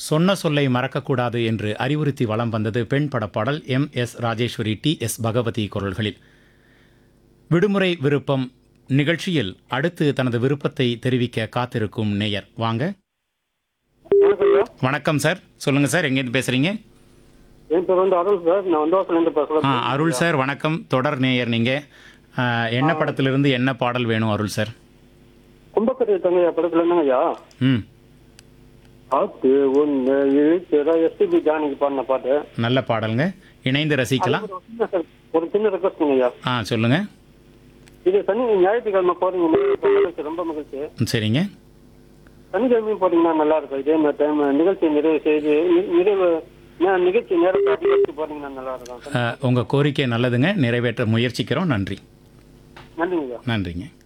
சொன்ன சொல்லை மறக்கக்கூடாது என்று அறிவுறுத்தி வலம் வந்தது பெண் படப்பாடல் M S Rajeswari D S Bhagavathi குரல்களில் விடுமுறை விருப்பம் நிகழ்ச்சியில் அடுத்து தனது விருப்பத்தை தெரிவிக்க காத்திருக்கும் நேயர் வாங்க வணக்கம் ஐயா வணக்கம் சார் சொல்லுங்கள் சார் எங்கேருந்து பேசுகிறீங்க என் பேர் வந்து அருள் சார் நான் வந்தவாசிலேருந்து ஆ பேசுகிறேன் அருள் சார் வணக்கம் தொடர் நேயர் நீங்கள் என்ன படத்திலிருந்து என்ன பாடல் வேணும் அருள் சார் கும்பக்கரை தங்கையா படத்துல என்னங்க ஐயா ம் ஆத்து ஒன்று இழுக்கிற எஸ்டிபி ஜானிக்கு பாடின பாட்டு நல்ல பாடலுங்க இணைந்து ரசிக்கலாம் ஒரு சின்ன- ஒரு சின்ன ரெக்வஸ்ட்டுங்க ஐயா ஆ சொல்லுங்கள் இது சனி ஞாயிற்றுக்கிழமை போறீங்க மகிழ்ச்சி ரொம்ப மகிழ்ச்சி சரிங்க சனிக்கிழமையும் போறீங்கன்னா நல்லா இருக்கும் இதே மாதிரி டைம் நிகழ்ச்சி நிறைவு செய்து நி- நிறைவு நே- நிகழ்ச்சி நேரத்தை அதிகரித்து போறீங்கன்னா நல்லா இருக்கும் உங்கள் கோரிக்கை நல்லதுங்க நிறைவேற்ற முயற்சிக்கிறோம் நன்றி நன்றிங்க ஐயா நன்றிங்க